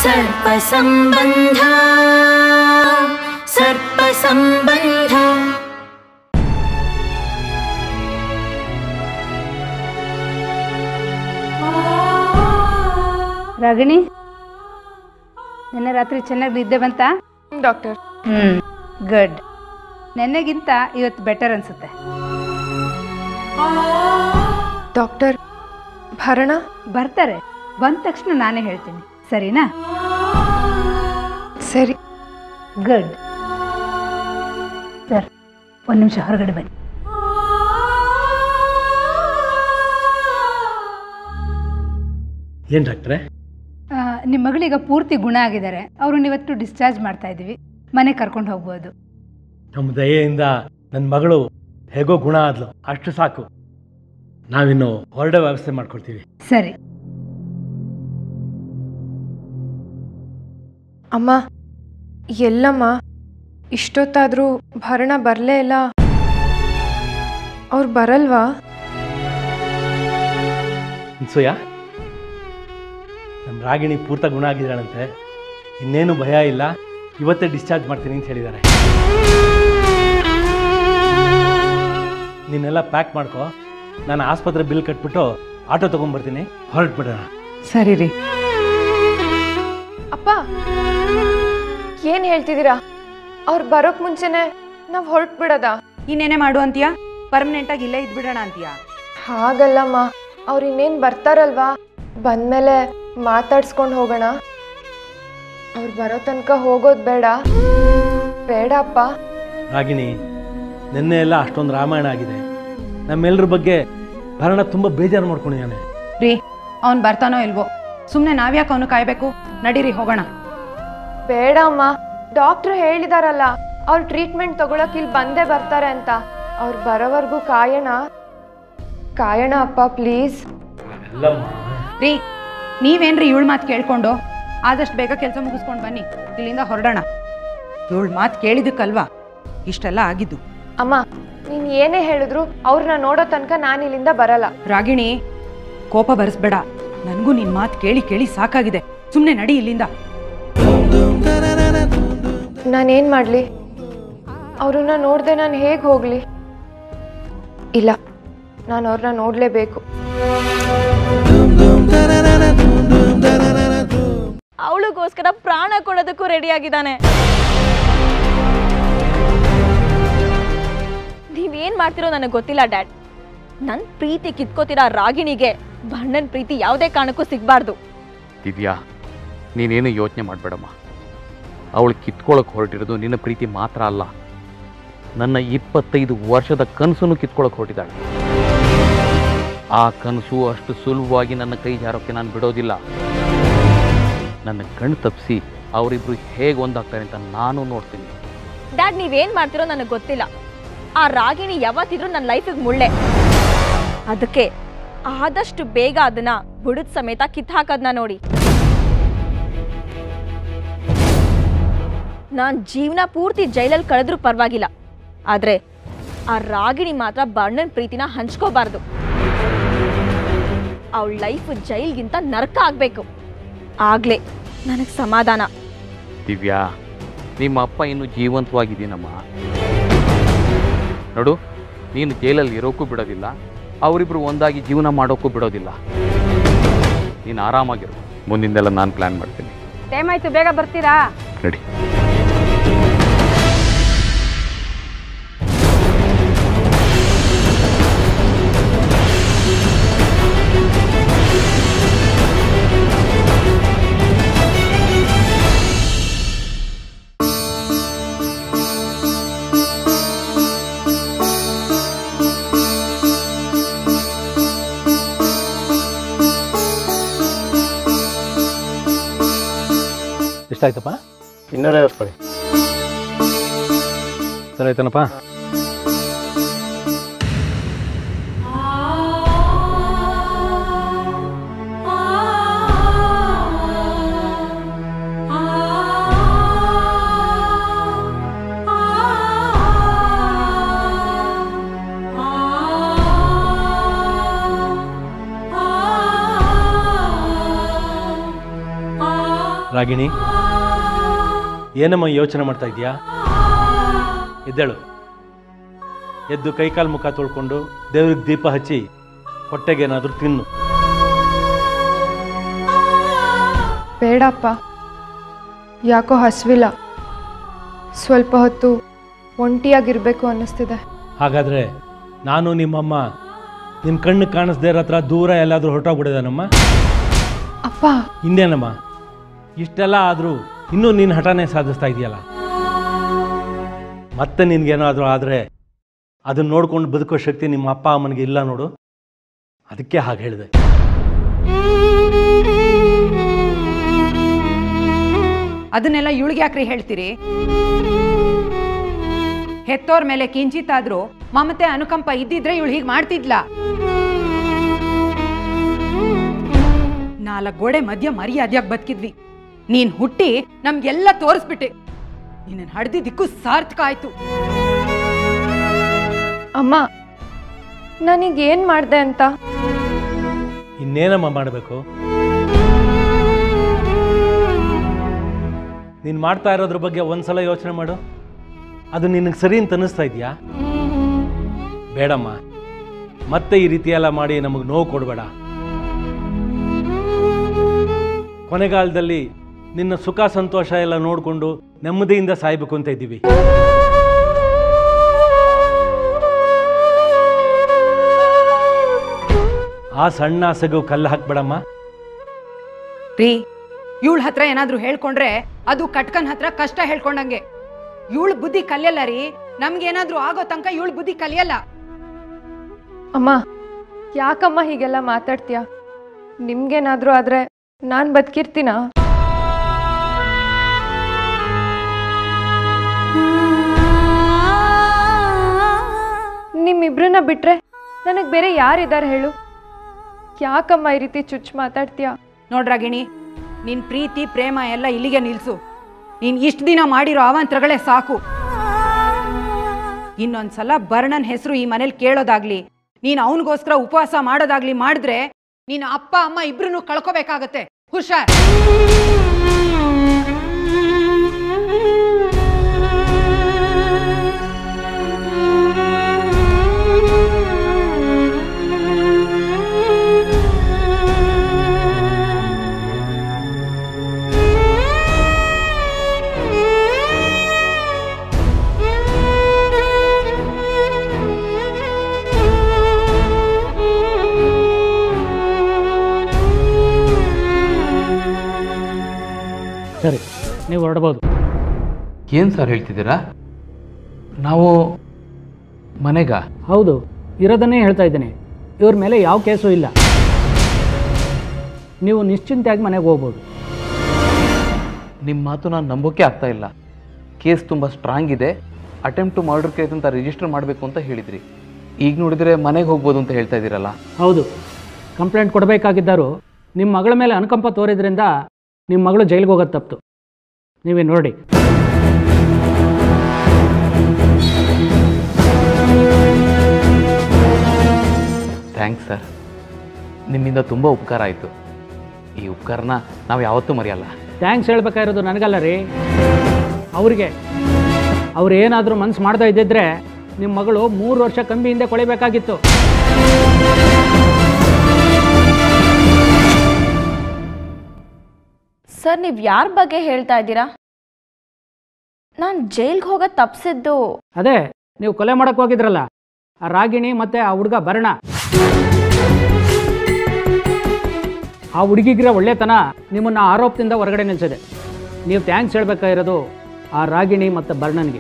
सर्पसम्बन्ध सर्पसम्बन्ध ರಾಗಿಣಿ ನಿನ್ನೆ ರಾತ್ರಿ ಚೆನ್ನಾಗಿ ನಿದ್ದೆ ಬಂತ ಡಾಕ್ಟರ್ ಹ್ಞೂ ಗುಡ್ ನೆನ್ನೆಗಿಂತ ಇವತ್ತು ಬೆಟರ್ ಅನ್ಸುತ್ತೆ ಡಾಕ್ಟರ್ ಭರಣ ಬರ್ತಾರೆ ಬಂದ ತಕ್ಷಣ ನಾನೇ ಹೇಳ್ತೀನಿ ಸರಿನಾ ಸರಿ ಗುಡ್ ಸರ್ ಒಂದು ನಿಮಿಷ ಹೊರಗಡೆ ಬನ್ನಿ ಏನು ಡಾಕ್ಟ್ರೆ ಆ, ನಿಮ್ಮ ಮಗಳೀಗ ಪೂರ್ತಿ ಗುಣ ಆಗಿದ್ದಾರೆ ಅವ್ರನ್ನ ಇವತ್ತು ಡಿಸ್ಚಾರ್ಜ್ ಮಾಡ್ತಾ ಇದ್ದೀವಿ ಮನೆ ಕರ್ಕೊಂಡು ಹೋಗ್ಬೋದು ನಮ್ಮ ದಯೆಯಿಂದ ನನ್ನ ಮಗಳು ಹೇಗೋ ಗುಣ ಆದ್ಲು ಅಷ್ಟು ಸಾಕು ನಾವಿನ್ನು ಹೊರಡೋ ವ್ಯವಸ್ಥೆ ಮಾಡ್ಕೊಳ್ತೀವಿ ಸರಿ ಅಮ್ಮ ಎಲ್ಲಮ್ಮ ಇಷ್ಟೊತ್ತಾದರೂ ಭರಣ ಬರಲೇ ಇಲ್ಲ ಅವ್ರು ಬರಲ್ವಾ ಅನ್ಸೂಯ ನಮ್ಮ ರಾಗಿಣಿ ಪೂರ್ತ ಗುಣ ಆಗಿದ್ದಾಳಂತೆ ಇನ್ನೇನು ಭಯ ಇಲ್ಲ ಇವತ್ತೇ ಡಿಸ್ಚಾರ್ಜ್ ಮಾಡ್ತೀನಿ ಅಂತ ಹೇಳಿದ್ದಾರೆ ನೀನೆಲ್ಲ ಪ್ಯಾಕ್ ಮಾಡ್ಕೊ ನಾನು ಆಸ್ಪತ್ರೆ ಬಿಲ್ ಕಟ್ಬಿಟ್ಟು ಆಟೋ ತೊಗೊಂಬರ್ತೀನಿ ಹೊರಟ್ಬಿಡೋಣ ಸರಿ ರೀ ಅಪ್ಪ ಏನು ಹೇಳ್ತಿದ್ದೀರಾ ಅವ್ರು ಬರೋಕ್ ಮುಂಚೆನೆ ನಾವು ಹೊರಟು ಬಿಡೋದಾ ಇನ್ನೇನೆ ಮಾಡು ಅಂತೀಯಾ ಪರ್ಮನೆಂಟ್ ಆಗಿ ಇಲ್ಲೇ ಇದ್ಬಿಡೋಣ ಅಂತೀಯಾ ಹಾಗಲ್ಲಮ್ಮ ಅವ್ರು ಇನ್ನೇನು ಬರ್ತಾರಲ್ವಾ ಬಂದ್ಮೇಲೆ ಮಾತಾಡ್ಸ್ಕೊಂಡು ಹೋಗೋಣ ಅವ್ರು ಬರೋ ತನಕ ಹೋಗೋದು ಬೇಡ ಬೇಡ ಅಪ್ಪ ರಾಗಿಣಿ ನಿನ್ನೆ ಎಲ್ಲ ಅಷ್ಟೊಂದು ರಾಮಾಯಣ ಆಗಿದೆ ನಮ್ಮೆಲ್ಲರ ಬಗ್ಗೆ ಭರಣ ತುಂಬ ಬೇಜಾರು ಮಾಡ್ಕೊಂಡಿದ್ದಾನೆ ರೀ ಅವ್ನು ಬರ್ತಾನೋ ಇಲ್ವೋ ಸುಮ್ಮನೆ ನಾವ್ಯಾಕೆ ಅವನು ಕಾಯ್ಬೇಕು ನಡೀರಿ ಹೋಗೋಣ ಬೇಡ ಅಮ್ಮ ಡಾಕ್ಟ್ರು ಹೇಳಿದಾರಲ್ಲ ಅವ್ರು ಟ್ರೀಟ್ಮೆಂಟ್ ತಗೊಳಕ್ ಇಲ್ಲಿ ಬಂದೇ ಬರ್ತಾರೆ ಅಂತ ಅವ್ರು ಬರೋವರೆಗೂ ಕಾಯೋಣ ಕಾಯೋಣ ಅಪ್ಪ ಪ್ಲೀಸ್ ರೀ ನೀವೇನ್ರಿ ಇವಳ ಮಾತು ಕೇಳ್ಕೊಂಡು ಆದಷ್ಟು ಬೇಗ ಕೆಲಸ ಮುಗಿಸ್ಕೊಂಡು ಬನ್ನಿ ಇಲ್ಲಿಂದ ಹೊರಡೋಣ ಇವಳ ಮಾತು ಕೇಳಿದಕ್ಕಲ್ವಾ ಇಷ್ಟೆಲ್ಲ ಆಗಿದ್ದು ಅಮ್ಮ ನೀನ್ ಏನೇ ಹೇಳಿದ್ರು ಅವ್ರನ್ನ ನೋಡೋ ತನಕ ನಾನು ಇಲ್ಲಿಂದ ಬರಲ್ಲ ರಾಗಿಣಿ ಕೋಪ ಬರೆಸ್ಬೇಡ ನನಗೂ ನಿನ್ ಮಾತು ಕೇಳಿ ಕೇಳಿ ಸಾಕಾಗಿದೆ ಸುಮ್ಮನೆ ನಡಿ ಇಲ್ಲಿಂದ ನಾನೇನ್ ಮಾಡ್ಲಿ ಅವ್ರನ್ನ ನೋಡ್ದೆ ನಾನು ಹೇಗೆ ಹೋಗ್ಲಿ ಇಲ್ಲ ನಾನು ಅವ್ರನ್ನ ನೋಡ್ಲೇಬೇಕು ಅವಳಿಗೋಸ್ಕರ ಪ್ರಾಣ ಕೊಡೋದಕ್ಕೂ ರೆಡಿ ಆಗಿದ್ದಾನೆ ನೀವೇನ್ ಮಾಡ್ತಿರೋ ನನಗೆ ಗೊತ್ತಿಲ್ಲ ಡ್ಯಾಡ್ ನನ್ನ ಪ್ರೀತಿ ಕಿತ್ಕೋತಿರೋ ಆ ರಾಗಿಣಿಗೆ ಬಣ್ಣನ್ ಪ್ರೀತಿ ಯಾವುದೇ ಕಾರಣಕ್ಕೂ ಸಿಗ್ಬಾರ್ದು ದಿವ್ಯಾ ನೀನೇನು ಯೋಚನೆ ಮಾಡಬೇಡಮ್ಮ ಅವಳು ಕಿತ್ಕೊಳ್ಳೋಕೆ ಹೊರಟಿರೋದು ನಿನ್ನ ಪ್ರೀತಿ ಮಾತ್ರ ಅಲ್ಲ ನನ್ನ ಇಪ್ಪತ್ತೈದು ವರ್ಷದ ಕನಸನ್ನು ಕಿತ್ಕೊಳ್ಳೋಕೆ ಹೊರಟಿದ್ದಾಳೆ ಆ ಕನಸು ಅಷ್ಟು ಸುಲಭವಾಗಿ ನನ್ನ ಕೈ ಜಾರೋಕ್ಕೆ ನಾನು ಬಿಡೋದಿಲ್ಲ ನನ್ನ ಕಣ್ಣು ತಪ್ಪಿಸಿ ಅವರಿಬ್ರು ಹೇಗೆ ಒಂದಾಗ್ತಾರೆ ಅಂತ ನಾನು ನೋಡ್ತೀನಿ ಡ್ಯಾಡ್ ನೀವೇನ್ ಮಾಡ್ತಿರೋ ನನಗೆ ಗೊತ್ತಿಲ್ಲ ಆ ರಾಗಿಣಿ ಯಾವತ್ತಿದ್ರು ನನ್ನ ಲೈಫಿಗೆ ಮುಳ್ಳೆ ಅದಕ್ಕೆ ಆದಷ್ಟು ಬೇಗ ಅದನ್ನ ಬುಡದ ಸಮೇತ ಕಿತ್ತಾಕದ್ನ ನೋಡಿ ನಾನ್ ಜೀವನ ಪೂರ್ತಿ ಜೈಲಲ್ಲಿ ಕಳೆದ್ರೂ ಪರವಾಗಿಲ್ಲ ಆದ್ರೆ ಆ ರಾಗಿಣಿ ಮಾತ್ರ ಬಣ್ಣನ್ ಪ್ರೀತಿನ ಹಂಚ್ಕೋಬಾರ್ದು ಅವಳ ಲೈಫ್ ಜೈಲ್ಗಿಂತ ನರಕ ಆಗ್ಬೇಕು ಆಗ್ಲೇ ನನಗೆ ಸಮಾಧಾನ ದಿವ್ಯಾ ನಿಮ್ಮ ಅಪ್ಪ ಇನ್ನೂ ಜೀವಂತವಾಗಿದ್ದೀನಮ್ಮ ನೋಡು ನೀನು ಜೈಲಲ್ಲಿ ಇರೋಕ್ಕೂ ಬಿಡೋದಿಲ್ಲ ಅವರಿಬ್ರು ಒಂದಾಗಿ ಜೀವನ ಮಾಡೋಕ್ಕೂ ಬಿಡೋದಿಲ್ಲ ನೀನು ಆರಾಮಾಗಿರು ಮುಂದಿಂದೆಲ್ಲ ನಾನು ಪ್ಲ್ಯಾನ್ ಮಾಡ್ತೀನಿ ಟೈಮ್ ಆಯ್ತು ಬೇಗ ಬರ್ತೀರಾ ನಡಿ ಎಷ್ಟಾಯ್ತಪ್ಪ ಇನ್ನೂರೈವತ್ತು ಕೊಡಿ ಸರಿ ಆಯ್ತಾನಪ್ಪ ರಾಗಿಣಿ ಏನಮ್ಮ ಯೋಚನೆ ಮಾಡ್ತಾ ಇದೀಯಾ ಎದ್ದೇಳು ಎದ್ದು ಕೈಕಾಲು ಮುಖ ತೊಳ್ಕೊಂಡು ದೇವ್ರಿಗೆ ದೀಪ ಹಚ್ಚಿ ಹೊಟ್ಟೆಗೇನಾದರೂ ತಿನ್ನು ಬೇಡಪ್ಪ ಯಾಕೋ ಹಸಿವಿಲ್ಲ ಸ್ವಲ್ಪ ಹೊತ್ತು ಒಂಟಿಯಾಗಿರ್ಬೇಕು ಅನ್ನಿಸ್ತಿದೆ ಹಾಗಾದರೆ ನಾನು ನಿಮ್ಮಮ್ಮ ನಿಮ್ಮ ಕಣ್ಣು ಕಾಣಿಸ್ದೇ ಇರೋ ಹತ್ರ ದೂರ ಎಲ್ಲಾದರೂ ಹೊರಟೋಗ್ಬಿಡಿದಾನಮ್ಮ ಅಪ್ಪ ಇನ್ನೇನಮ್ಮ ಇಷ್ಟೆಲ್ಲ ಆದರೂ ಇನ್ನೂ ನೀನು ಹಠನೇ ಸಾಧಿಸ್ತಾ ಇದೆಯಲ್ಲ ಮತ್ತೆ ನಿನ್ಗೇನಾದರೂ ಆದರೆ ಅದನ್ನ ನೋಡ್ಕೊಂಡು ಬದುಕೋ ಶಕ್ತಿ ನಿಮ್ಮ ಅಪ್ಪ ಅಮ್ಮನಿಗೆ ಇಲ್ಲ ನೋಡು ಅದಕ್ಕೆ ಹಾಗೆ ಹೇಳಿದೆ ಅದನ್ನೆಲ್ಲ ಇವಳಿಗೆ ಯಾಕ್ರಿ ಹೇಳ್ತೀರಿ ಹೆತ್ತೋರ್ ಮೇಲೆ ಕಿಂಚಿತ್ತಾದ್ರೂ ಮಮತೆ ಅನುಕಂಪ ಇದ್ದಿದ್ರೆ ಇವಳು ಹೀಗೆ ಮಾಡ್ತಿದ್ಲ ನಾಲ್ಕು ಗೋಡೆ ಮಧ್ಯ ಮರ್ಯಾದೆಯಾಗಿ ಬದುಕಿದ್ವಿ ನೀನ್ ಹುಟ್ಟಿ ನಮ್ಗೆಲ್ಲ ತೋರಿಸ್ಬಿಟ್ಟೆ ನಿನ್ನ ಹಡ್ದಿದ್ದಕ್ಕೂ ಸಾರ್ಥಕ ಆಯ್ತು ಅಮ್ಮ ನಾನೀಗ ಏನು ಮಾಡಿದೆ ಅಂತ ಇನ್ನೇನಮ್ಮ ಮಾಡಬೇಕು ನೀನು ಮಾಡ್ತಾ ಇರೋದ್ರ ಬಗ್ಗೆ ಒಂದ್ಸಲ ಯೋಚನೆ ಮಾಡು ಅದು ನಿನಗೆ ಸರಿ ಅಂತ ಅನ್ನಿಸ್ತಾ ಇದೆಯಾ ಬೇಡಮ್ಮ ಮತ್ತೆ ಈ ರೀತಿ ಎಲ್ಲ ಮಾಡಿ ನಮಗೆ ನೋವು ಕೊಡಬೇಡ ಕೊನೆಗಾಲದಲ್ಲಿ ನಿನ್ನ ಸುಖ ಸಂತೋಷ ಎಲ್ಲ ನೋಡಿಕೊಂಡು ನೆಮ್ಮದಿಯಿಂದ ಸಾಯ್ಬೇಕು ಅಂತ ಇದ್ದೀವಿ ಆ ಸಣ್ಣ ಆಸೆಗೂ ಕಲ್ಲು ಹಾಕ್ಬೇಡಮ್ಮ ರೀ ಇವಳ ಹತ್ರ ಏನಾದ್ರೂ ಹೇಳ್ಕೊಂಡ್ರೆ ಅದು ಕಟ್ಕನ್ ಹತ್ರ ಕಷ್ಟ ಹೇಳ್ಕೊಂಡಂಗೆ ಇವಳ ಬುದ್ಧಿ ಕಲಿಯಲ್ಲ ರೀ ನಮ್ಗೇನಾದ್ರೂ ಆಗೋ ತನಕ ಇವಳ ಬುದ್ಧಿ ಕಲಿಯಲ್ಲ ಅಮ್ಮ ಯಾಕಮ್ಮ ಹೀಗೆಲ್ಲ ಮಾತಾಡ್ತೀಯ ನಿಮ್ಗೇನಾದರೂ ಆದರೆ ನಾನು ಬದುಕಿರ್ತೀನಾ ನಿಮ್ಮಿಬ್ರನ್ನ ಬಿಟ್ರೆ ನನಗೆ ಬೇರೆ ಯಾರಿದ್ದಾರೆ ಹೇಳು ಯಾಕಮ್ಮ ಈ ರೀತಿ ಚುಚ್ಚು ಮಾತಾಡ್ತೀಯ ನೋಡ್ರಾಗಿಣಿ ನಿನ್ ಪ್ರೀತಿ ಪ್ರೇಮ ಎಲ್ಲ ಇಲ್ಲಿಗೆ ನಿಲ್ಸು ನೀನ್ ಇಷ್ಟು ದಿನ ಮಾಡಿರೋ ಅವಾಂತರಗಳೇ ಸಾಕು ಇನ್ನೊಂದ್ಸಲ ಬರ್ಣನ್ ಹೆಸರು ಈ ಮನೇಲಿ ಕೇಳೋದಾಗ್ಲಿ ನೀನ್ ಅವನಿಗೋಸ್ಕರ ಉಪವಾಸ ಮಾಡೋದಾಗ್ಲಿ ಮಾಡಿದ್ರೆ ನೀನ್ ಅಪ್ಪ ಅಮ್ಮ ಇಬ್ರು ಕಳ್ಕೋಬೇಕಾಗತ್ತೆ ಹುಷಾರ್ ಸರಿ ನೀವು ಹೊರಡ್ಬೋದು ಏನು ಸರ್ ಹೇಳ್ತಿದ್ದೀರಾ ನಾವು ಮನೆಗ ಹೌದು ಇರೋದನ್ನೇ ಹೇಳ್ತಾ ಇದ್ದೀನಿ ಇವ್ರ ಮೇಲೆ ಯಾವ ಕೇಸು ಇಲ್ಲ ನೀವು ನಿಶ್ಚಿಂತೆಯಾಗಿ ಮನೆಗೆ ಹೋಗ್ಬೋದು ನಿಮ್ಮ ಮಾತು ನಾನು ನಂಬೋಕೆ ಆಗ್ತಾ ಇಲ್ಲ ಕೇಸ್ ತುಂಬ ಸ್ಟ್ರಾಂಗ್ ಇದೆ ಅಟೆಂಪ್ಟ್ ಟು ಮರ್ಡರ್ ಕೇಸ್ ಅಂತ ರಿಜಿಸ್ಟರ್ ಮಾಡಬೇಕು ಅಂತ ಹೇಳಿದ್ರಿ ಈಗ ನೋಡಿದರೆ ಮನೆಗೆ ಹೋಗ್ಬೋದು ಅಂತ ಹೇಳ್ತಾ ಇದ್ದೀರಲ್ಲ ಹೌದು ಕಂಪ್ಲೇಂಟ್ ಕೊಡಬೇಕಾಗಿದ್ದರು ನಿಮ್ಮ ಮಗಳ ಮೇಲೆ ಅನುಕಂಪ ತೋರಿದ್ರಿಂದ ನಿಮ್ಮ ಮಗಳು ಜೈಲಿಗೆ ಹೋಗೋದು ತಪ್ಪಿತು ನೀವೇ ನೋಡಿ ಥ್ಯಾಂಕ್ಸ್ ಸರ್ ನಿಮ್ಮಿಂದ ತುಂಬ ಉಪಕಾರ ಆಯಿತು ಈ ಉಪಕಾರನ ನಾವು ಯಾವತ್ತೂ ಮರೆಯಲ್ಲ ಥ್ಯಾಂಕ್ಸ್ ಹೇಳ್ಬೇಕಾಗಿರೋದು ನನಗಲ್ಲ ರೀ ಅವರಿಗೆ ಅವ್ರು ಏನಾದರೂ ಮನ್ಸು ಮಾಡ್ತಾ ಇದ್ದಿದ್ರೆ ನಿಮ್ಮ ಮಗಳು ಮೂರು ವರ್ಷ ಕಂಬಿ ಹಿಂದೆ ಕೊಳಿಬೇಕಾಗಿತ್ತು ಸರ್ ನೀವು ಯಾರ ಬಗ್ಗೆ ಹೇಳ್ತಾ ಇದ್ದೀರಾ ನಾನು ಜೈಲ್ಗೆ ಹೋಗೋದು ತಪ್ಸಿದ್ದು ಅದೇ ನೀವು ಕೊಲೆ ಮಾಡಕ್ಕೆ ಹೋಗಿದ್ರಲ್ಲ ಆ ರಾಗಿಣಿ ಮತ್ತೆ ಆ ಹುಡುಗ ಭರಣ ಆ ಹುಡುಗಿಗಿರೋ ಒಳ್ಳೆತನ ನಿಮ್ಮನ್ನು ಆರೋಪದಿಂದ ಹೊರಗಡೆ ನಿಲ್ಸಿದೆ ನೀವು ಥ್ಯಾಂಕ್ಸ್ ಹೇಳ್ಬೇಕಾಗಿರೋದು ಆ ರಾಗಿಣಿ ಮತ್ತು ಭರಣನ್ಗೆ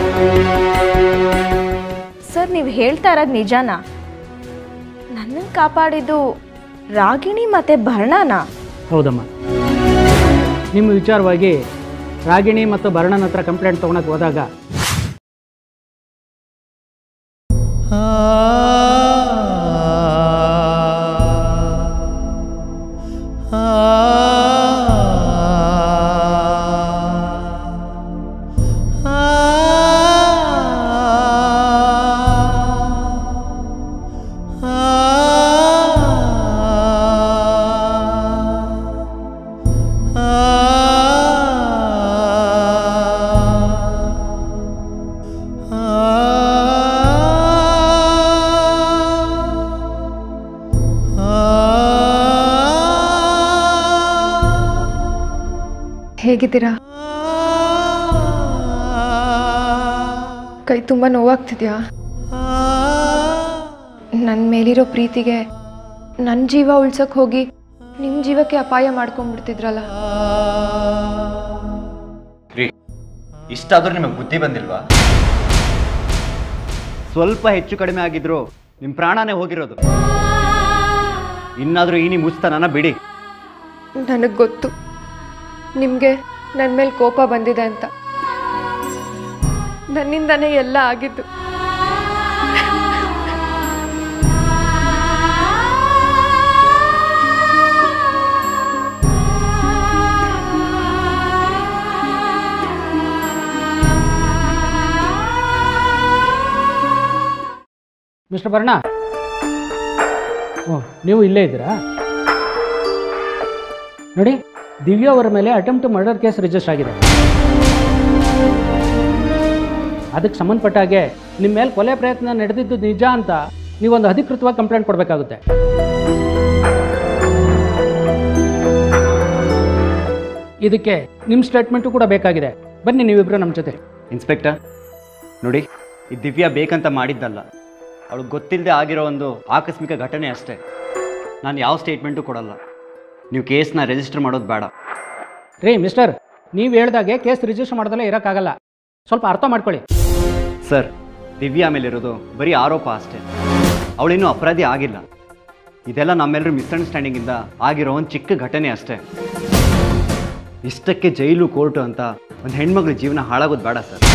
ಸರ್ ನೀವು ಹೇಳ್ತಾ ಇರೋದು ನಿಜನಾ ನನ್ನನ್ನು ಕಾಪಾಡಿದ್ದು ರಾಗಿಣಿ ಮತ್ತೆ ಭರಣನಾ ಹೌದಮ್ಮ ನಿಮ್ಮ ವಿಚಾರವಾಗಿ ರಾಗಿಣಿ ಮತ್ತು ಭರಣನ ಹತ್ರ ಕಂಪ್ಲೇಂಟ್ ತೊಗೊಳಕ್ಕೆ ಹೋದಾಗ ಆ ಹೇಗಿದ್ದೀರಾ ಕೈ ತುಂಬ ನೋವಾಗ್ತಿದ್ಯಾ ನನ್ನ ಮೇಲಿರೋ ಪ್ರೀತಿಗೆ ನನ್ನ ಜೀವ ಉಳ್ಸಕ್ಕೆ ಹೋಗಿ ನಿಮ್ಮ ಜೀವಕ್ಕೆ ಅಪಾಯ ಮಾಡ್ಕೊಂಡ್ಬಿಡ್ತಿದ್ರಲ್ಲ ರೀ ಇಷ್ಟಾದ್ರೂ ನಿಮಗೆ ಬುದ್ಧಿ ಬಂದಿಲ್ವಾ ಸ್ವಲ್ಪ ಹೆಚ್ಚು ಕಡಿಮೆ ಆಗಿದ್ರು ನಿಮ್ಮ ಪ್ರಾಣನೇ ಹೋಗಿರೋದು ಇನ್ನಾದರೂ ಈ ನಿಮ್ಮ ಮುಚ್ತನನ ಬಿಡಿ ನನಗೆ ಗೊತ್ತು ನಿಮಗೆ ನನ್ನ ಮೇಲೆ ಕೋಪ ಬಂದಿದೆ ಅಂತ ನನ್ನಿಂದನೇ ಎಲ್ಲ ಆಗಿದ್ದು ಮಿಸ್ಟರ್ ಬರ್ಣ ಓ ನೀವು ಇಲ್ಲೇ ಇದ್ದೀರಾ ನೋಡಿ ದಿವ್ಯಾ ಅವರ ಮೇಲೆ ಅಟೆಂಪ್ಟ್ ಮರ್ಡರ್ ಕೇಸ್ ರಿಜಿಸ್ಟರ್ ಆಗಿದೆ ಅದಕ್ಕೆ ಸಂಬಂಧಪಟ್ಟ ಹಾಗೆ ನಿಮ್ಮ ಮೇಲೆ ಕೊಲೆ ಪ್ರಯತ್ನ ನಡೆದಿದ್ದು ನಿಜ ಅಂತ ನೀವೊಂದು ಅಧಿಕೃತವಾಗಿ ಕಂಪ್ಲೇಂಟ್ ಕೊಡಬೇಕಾಗುತ್ತೆ ಇದಕ್ಕೆ ನಿಮ್ಮ ಸ್ಟೇಟ್ಮೆಂಟು ಕೂಡ ಬೇಕಾಗಿದೆ ಬನ್ನಿ ನೀವಿಬ್ಬರು ನಮ್ಮ ಜೊತೆ ಇನ್ಸ್ಪೆಕ್ಟರ್ ನೋಡಿ ಈ ದಿವ್ಯಾ ಬೇಕಂತ ಮಾಡಿದ್ದಲ್ಲ ಅವಳು ಗೊತ್ತಿಲ್ಲದೆ ಆಗಿರೋ ಒಂದು ಆಕಸ್ಮಿಕ ಘಟನೆ ಅಷ್ಟೇ ನಾನು ಯಾವ ಸ್ಟೇಟ್ಮೆಂಟು ಕೊಡಲ್ಲ ನೀವು ಕೇಸ್ನ ರಿಜಿಸ್ಟರ್ ಮಾಡೋದು ಬೇಡ ರೀ ಮಿಸ್ಟರ್ ನೀವು ಹೇಳ್ದಾಗೆ ಕೇಸ್ ರಿಜಿಸ್ಟರ್ ಮಾಡ್ದಲ್ಲೇ ಇರೋಕ್ಕಾಗಲ್ಲ ಸ್ವಲ್ಪ ಅರ್ಥ ಮಾಡ್ಕೊಳ್ಳಿ ಸರ್ ದಿವ್ಯಾ ಮೇಲಿರೋದು ಬರೀ ಆರೋಪ ಅಷ್ಟೇ ಅವಳಿನ್ನೂ ಅಪರಾಧಿ ಆಗಿಲ್ಲ ಇದೆಲ್ಲ ನಮ್ಮೆಲ್ಲರೂ ಮಿಸ್ಅಂಡರ್ಸ್ಟ್ಯಾಂಡಿಂಗಿಂದ ಆಗಿರೋ ಒಂದು ಚಿಕ್ಕ ಘಟನೆ ಅಷ್ಟೇ ಇಷ್ಟಕ್ಕೆ ಜೈಲು ಕೋರ್ಟು ಅಂತ ಒಂದು ಹೆಣ್ಮಗಳ ಜೀವನ ಹಾಳಾಗೋದು ಬೇಡ ಸರ್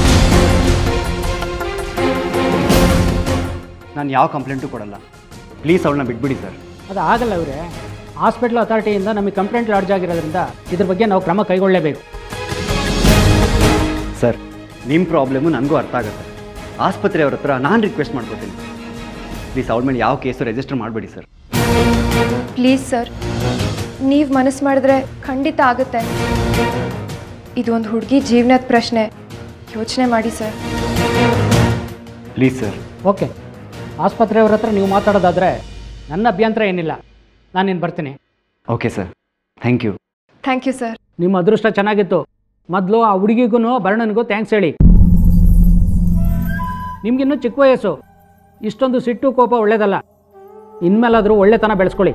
ನಾನು ಯಾವ ಕಂಪ್ಲೇಂಟು ಕೊಡಲ್ಲ ಪ್ಲೀಸ್ ಅವಳನ್ನ ಬಿಟ್ಬಿಡಿ ಸರ್ ಅದು ಆಗಲ್ಲ ಇವರೇ ಹಾಸ್ಪಿಟಲ್ ಅಥಾರಿಟಿಯಿಂದ ನಮಗೆ ಕಂಪ್ಲೇಂಟ್ ಲಾಡ್ಜ್ ಆಗಿರೋದ್ರಿಂದ ಇದ್ರ ಬಗ್ಗೆ ನಾವು ಕ್ರಮ ಕೈಗೊಳ್ಳಲೇಬೇಕು ಸರ್ ನಿಮ್ಮ ಪ್ರಾಬ್ಲಮ್ಮು ನನಗೂ ಅರ್ಥ ಆಗುತ್ತೆ ಆಸ್ಪತ್ರೆಯವ್ರ ಹತ್ರ ನಾನು ರಿಕ್ವೆಸ್ಟ್ ಮಾಡ್ಕೋತೀನಿ ಪ್ಲೀಸ್ ಅವಳ ಮೇಲೆ ಯಾವ ಕೇಸು ರಿಜಿಸ್ಟರ್ ಮಾಡಬೇಡಿ ಸರ್ ಪ್ಲೀಸ್ ಸರ್ ನೀವು ಮನಸ್ಸು ಮಾಡಿದ್ರೆ ಖಂಡಿತ ಆಗುತ್ತೆ ಇದು ಒಂದು ಹುಡುಗಿ ಜೀವನದ ಪ್ರಶ್ನೆ ಯೋಚನೆ ಮಾಡಿ ಸರ್ ಪ್ಲೀಸ್ ಸರ್ ಓಕೆ ಆಸ್ಪತ್ರೆಯವ್ರ ಹತ್ರ ನೀವು ಮಾತಾಡೋದಾದರೆ ನನ್ನ ಅಭ್ಯಂತರ ಏನಿಲ್ಲ ನಾನಿನ್ನು ಬರ್ತೀನಿ okay sir thank you thank you sir ನಿಮ್ಮ ಅದೃಷ್ಟ ಚೆನ್ನಾಗಿತ್ತು ಮೊದಲು ಆ ಹುಡುಗಿಗೂ ಭರಣನಿಗೂ ಥ್ಯಾಂಕ್ಸ್ ಹೇಳಿ ನಿಮ್ಗಿನ್ನೂ ಚಿಕ್ಕ ವಯಸ್ಸು ಇಷ್ಟೊಂದು ಸಿಟ್ಟು ಕೋಪ ಒಳ್ಳೇದಲ್ಲ ಇನ್ಮೇಲಾದರೂ ಒಳ್ಳೆತನ ಬೆಳೆಸ್ಕೊಳ್ಳಿ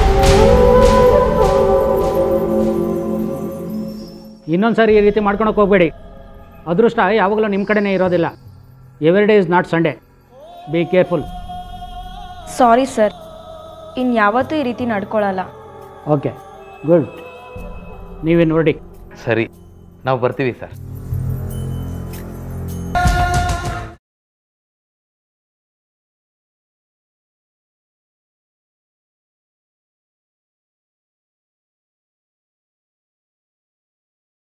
ಇನ್ನೊಂದು ಸಾರಿ ಈ ರೀತಿ ಮಾಡ್ಕೊಳಕ್ಕೆ ಹೋಗಬೇಡಿ ಅದೃಷ್ಟ ಯಾವಾಗಲೂ ನಿಮ್ಮ ಕಡೆನೇ ಇರೋದಿಲ್ಲ every day is not Sunday be careful sorry sir ಇನ್ಯಾವತ್ತೂ ಈ ರೀತಿ ನಡ್ಕೊಳ್ಳಲ್ಲ ಓಕೆ ಗುಡ್ ನೀವೇ ನೋಡಿ ಸರಿ ನಾವು ಬರ್ತೀವಿ ಸರ್